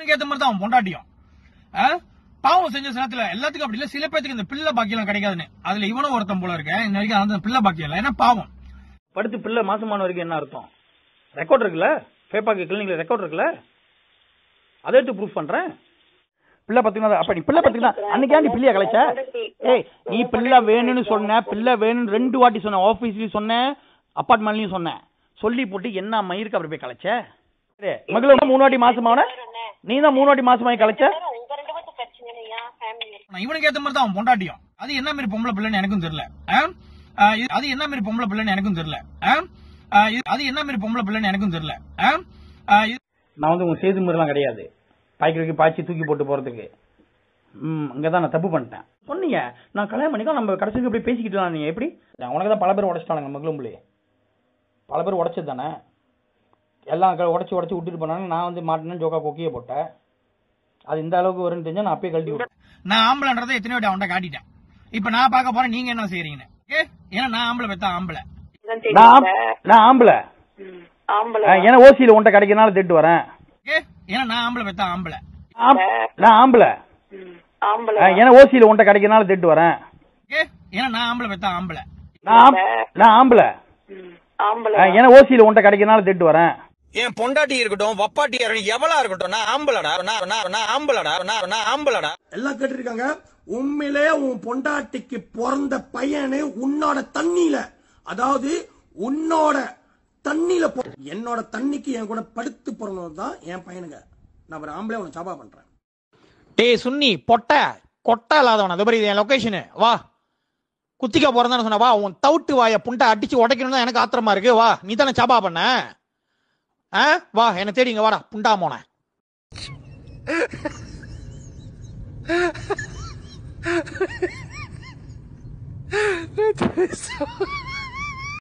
இவனுக்கு ஏத்த மாதிரி தான் அவன் பொண்டாட்டியும் ஆ? பாவம் செஞ்ச நேரத்துல எல்லாத்துக்கும் அப்படி இல்ல சில பேத்துக்கு இந்த பிள்ளை பாக்கியம் கிடைக்காதுன்னு அதுல இவனும் ஒருத்தன் போல இருக்க இன்ன வரைக்கும் அந்த பிள்ளை பாக்கியம் இல்ல ஏன்னா பாவம் படுத்து பிள்ளை மாசமான வரைக்கும் என்ன அர்த்தம் ரெக்கார்ட் இருக்குல்ல பேப்பாக்கு கிளினிக்ல ரெக்கார்ட் இருக்குல்ல அதை எடுத்து ப்ரூஃப் பண்றேன் பிள்ளை பத்துக்கினா அப்ப நீ பிள்ளை பத்துக்கினா அன்னைக்கே நீ பிள்ளைய கலைச்ச ஏய் நீ பிள்ளை வேணும்னு சொன்ன பிள்ளை வேணும்னு ரெண்டு வாட்டி சொன்ன ஆபீஸ்லயும் சொன்னேன் அப்பார்ட்மெண்ட்லயும் சொன்னேன் சொல்லி போட்டு என்ன மயிருக்கு அப்படி போய் கலைச்ச மகள மூணு வாட்டி மாசமான நீ தான் மூணு வாட்டி மாசமாயி கலைச்ச உங்க ரெண்டு பேர்த்து பிரச்சனையா ஃபேமிலி ஆனா இவனுக்கு ஏத்த மாதிரி தான் அவன் பொண்டாட்டியும் அது என்ன மாதிரி பொம்பளை பிள்ளைன்னு எனக்கும் தெரியல ஆ? ஆ, இது- அது என்ன மாதிரி பொம்பளை பிள்ளைன்னு எனக்கும் தெரியல ஆ? ஆ, இது- அது என்ன மாதிரி பொம்பளை பிள்ளைன்னு எனக்கும் தெரியல ஆ? ஆ, இது- நான் வந்து உங்க சேது மாதிரிலாம் கிடையாது பாய்க்கிறதுக்கு பாய்ச்சி தூக்கி போட்டு போறதுக்கு ம் அங்கே தான் நான் தப்பு பண்ணிட்டேன் சொன்னீங்க நான் கல்யாணம் பண்ணிக்கலாம் நம்ம கடைசிக்கு இப்படி பேசிக்கிட்டு நீங்க எப்படி நான் உனக்கு தான் பல பேர் உடச்சிட்டானுங்க மகளும்புலி பல பேர் உடச்சது தானே எல்லாம் க- உடச்சி உடச்சி விட்டுட்டு போனாங்க நான் வந்து மாட்டினேன் ஜோக்கா கொக்கியை போட்டேன் அது இந்த அளவுக்கு வரும்னு தெரிஞ்சா நான் அப்பயே கழட்டி விட்டேன் நான் ஆம்பளைன்றதை எத்தனை வாட்டி அவன்கிட்ட காட்டிட்டேன் இப்ப நான் பார்க்க போறேன் நீங்க என்ன செய்யறீங்கன்னு ஏ ஏன்னா நான் ஆம்பளை பெத்த ஆம்பளை நான் ஆம்- நான் ஆம்பளை ஆம்பளை ஆ, ஏன்னா ஓசியில் உன்ட்ட கிடைக்கிறனால திட்டு வரேன் ஏ ஏன்னா நான் ஆம்பளை பெத்த ஆம்பளை ஆம்- நான் ஆம்பளை ஆம்பளை ஆ, ஏன்னா ஓசியில் உன்ட்ட கிடைக்கிறனால திட்டு வரேன் ஏ ஏன்னா நான் ஆம்பளை பெத்த ஆம்பளை நான் ஆம்- நான் ஆம்பளை ஆம்பளை ஆ, ஏன்னா ஓசியில் உன்ட்ட கிடைக்கிறனால திட்டு வரேன் என் பொண்டாட்டி இருக்கட்டும் வப்பாட்டி இருக்கட்டும் எவளா இருக்கட்டும் நான் ஆம்பளடா நான் நான் நான் ஆம்பளடா நான் நான் ஆம்பளடா எல்லாம் கேட்டிருக்காங்க உண்மையிலே உன் பொண்டாட்டிக்கு பிறந்த பையனு உன்னோட தண்ணியில அதாவது உன்னோட தண்ணியில பொ- என்னோட தண்ணிக்கு என் கூட படுத்து பிறந்தது தான் என் பையனுங்க நான் ஒரு ஆம்பளை உன சாபா பண்றேன் டேய் சுன்னி பொட்டை கொட்டை இல்லாதவன் அது மாதிரி இது என் லொகேஷனு வா குத்திக்க போறதான்னு சொன்ன வா உன் தவுட்டு வாய புண்டை அடிச்சு உடைக்கணும் தான் எனக்கு ஆத்திரமா இருக்கு வா நீ தானே சாபா பண்ண ஆ வா என்ன தேடி இங்க வாடா புண்டா மோன